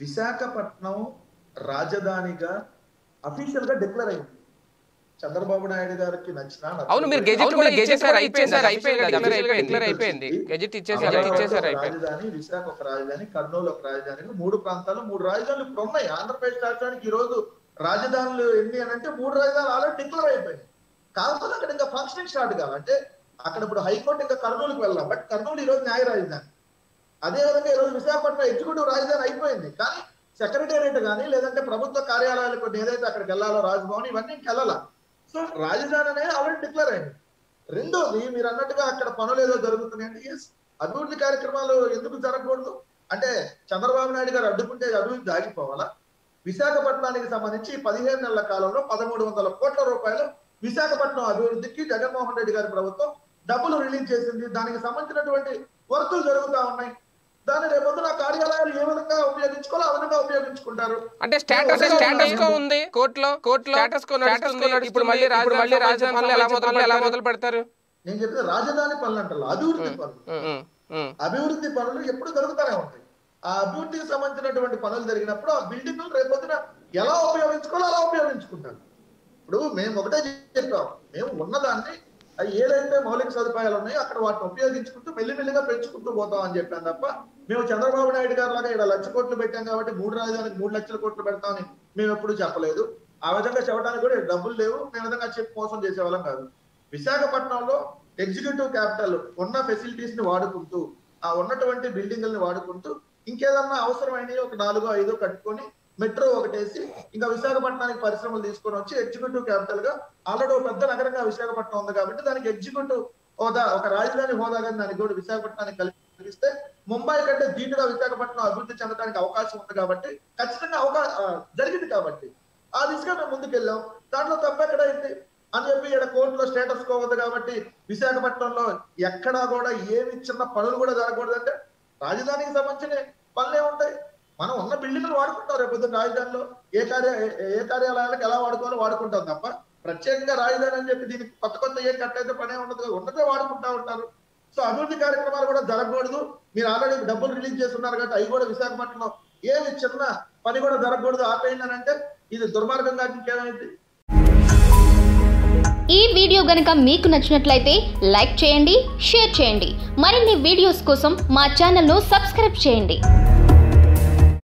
విశాఖపట్నం రాజధానిగా అఫీషియల్ గా డిక్లేర్ అయింది చంద్రబాబు నాయుడు గారికి నచ్చిన అవును మీరు గెజెట్ కూడా ఇచ్చేసారు అయిపోయింది సార్ అయిపోయింది అది అఫీషియల్ గా డిక్లేర్ అయిపోయింది గెజెట్ ఇచ్చేసి గెజెట్ ఇచ్చేసారు అయిపోయింది రాజధాని విశాఖ ఒక రాజధాని కర్నూలు ఒక రాజధాని మూడు ప్రాంతాలు మూడు రాజధానులు ఇప్పుడు ఉన్నాయి ఆంధ్రప్రదేశ్ రాష్ట్రానికి ఈ రోజు రాజధానులు ఎన్ని అని అంటే మూడు రాజధానులు ఆల్రెడీ డిక్లేర్ అయిపోయినాయి కాకపోతే అక్కడ ఇంకా ఫంక్షనింగ్ స్టార్ట్ కావాలంటే అక్కడ ఇప్పుడు హైకోర్టు ఇంకా కర్నూలుకి వెళ్ళాం బట్ కర్నూలు ఈ రోజు న్యాయ రాజధాని అదే విధంగా ఈ రోజు విశాఖపట్నం ఎగ్జిక్యూటివ్ రాజధాని అయిపోయింది కానీ సెక్రటేరియట్ కానీ లేదంటే ప్రభుత్వ కార్యాలయాలు కొన్ని ఏదైతే అక్కడికి వెళ్ళాలో రాజ్భవన్ ఇవన్నీ ఇంక వెళ్ళాల సో రాజధాని అనేది ఆల్రెడీ డిక్లేర్ అయింది రెండోది మీరు అన్నట్టుగా అక్కడ పనులు ఏదో జరుగుతున్నాయంటే ఎస్ అభివృద్ధి కార్యక్రమాలు ఎందుకు జరగకూడదు అంటే చంద్రబాబు నాయుడు గారు అడ్డుకుంటే అభివృద్ధి ఆగిపోవాలా విశాఖపట్నానికి సంబంధించి పదిహేను నెలల కాలంలో పదమూడు వందల కోట్ల రూపాయలు విశాఖపట్నం అభివృద్ధికి జగన్మోహన్ రెడ్డి గారి ప్రభుత్వం డబ్బులు రిలీజ్ చేసింది దానికి సంబంధించినటువంటి వర్కులు జరుగుతా ఉన్నాయి దాన్ని రేపొద్దున కార్యాలయాలు ఏ విధంగా ఉపయోగించుకోవాలో ఆ విధంగా ఉపయోగించుకుంటారు అంటే స్టేటస్ స్టేటస్ కో ఉంది కోర్టులో కోర్టులో స్టేటస్ కో నడుస్తుంది ఇప్పుడు మళ్ళీ రాజు మళ్ళీ రాజధాని పనులు ఎలా మొదలు ఎలా మొదలు పెడతారు నేను చెప్పేది రాజధాని పనులు అంటారు అభివృద్ధి పనులు ఉమ్, ఉమ్. అభివృద్ధి పనులు ఎప్పుడు జరుగుతూనే ఉంటాయి ఆ అభివృద్ధికి సంబంధించినటువంటి పనులు జరిగినప్పుడు ఆ బిల్డింగ్ రేపొద్దున ఎలా ఉపయోగించుకోవాలో అలా ఉపయోగించుకుంటారు ఇప్పుడు మేము ఒకటే చెప్పాం మేము ఉన్నదాన్ని అవి ఏదైతే మౌలిక సదుపాయాలు ఉన్నాయో అక్కడ వాటిని ఉపయోగించుకుంటూ మెల్లిమెల్లిగా పెంచుకుంటూ పోతాం అని చెప్పాను తప్ప మేము చంద్రబాబు నాయుడు గారు లాగా ఇక్కడ లక్ష కోట్లు పెట్టాం కాబట్టి మూడు రాజధానికి మూడు లక్షల కోట్లు పెడతామని మేము ఎప్పుడు చెప్పలేదు ఆ విధంగా చెప్పడానికి కూడా డబ్బులు లేవు మేము విధంగా చెప్పి మోసం చేసేవాళ్ళం కాదు విశాఖపట్నంలో ఎగ్జిక్యూటివ్ క్యాపిటల్ ఉన్న ఫెసిలిటీస్ ని వాడుకుంటూ ఆ ఉన్నటువంటి బిల్డింగ్లని వాడుకుంటూ ఇంకేదన్నా అవసరమైనవి ఒక నాలుగో ఐదో కట్టుకొని మెట్రో ఒకటేసి ఇంకా విశాఖపట్నానికి పరిశ్రమలు తీసుకొని వచ్చి ఎగ్జిక్యూటివ్ క్యాపిటల్ గా ఆల్రెడీ ఒక పెద్ద నగరంగా విశాఖపట్నం ఉంది కాబట్టి దానికి ఎగ్జిక్యూటివ్ హోదా ఒక రాజధాని హోదా కానీ దానికి కూడా విశాఖపట్నానికి కలిపిస్తే ముంబై కంటే ధీటుగా విశాఖపట్నం అభివృద్ధి చెందడానికి అవకాశం ఉంది కాబట్టి ఖచ్చితంగా అవకాశం జరిగింది కాబట్టి ఆ దిశగా మేము ముందుకెళ్ళాం దాంట్లో తప్పెక్కడైంది అని చెప్పి ఇక్కడ కోర్టులో స్టేటస్ కో ఉంది కాబట్టి విశాఖపట్నంలో ఎక్కడా కూడా ఏమి చిన్న పనులు కూడా జరగకూడదంటే రాజధానికి సంబంధించిన పనులే ఉంటాయి మనం ఉన్న బిల్డింగ్లు వాడుకుంటాం రేపు పొద్దున్న రాజధానిలో ఏ కార్య ఏ- ఏ కార్యాలయాలకు ఎలా వాడుకోవాలో వాడుకుంటాం తప్ప ప్రత్యేకంగా రాజధాని అని చెప్పి దీనికి కొత్త కొత్త ఏం కట్టయితే పనే ఉండదు కదా, ఉన్నదే వాడుకుంటా ఉంటారు సో అభివృద్ధి కార్యక్రమాలు కూడా జరగకూడదు మీరు ఆల్రెడీ డబ్బులు రిలీజ్ చేస్తున్నారు కాబట్టి అవి కూడా విశాఖపట్నంలో ఏమి చిన్న పని కూడా జరగకూడదు ఆపేయండి అని అంటే ఇది దుర్మార్గంగా ఇంకేమైంది ఈ వీడియో గనుక మీకు నచ్చినట్లయితే లైక్ చేయండి షేర్ చేయండి మరిన్ని వీడియోస్ కోసం మా ఛానల్ను సబ్స్క్రైబ్ చేయండి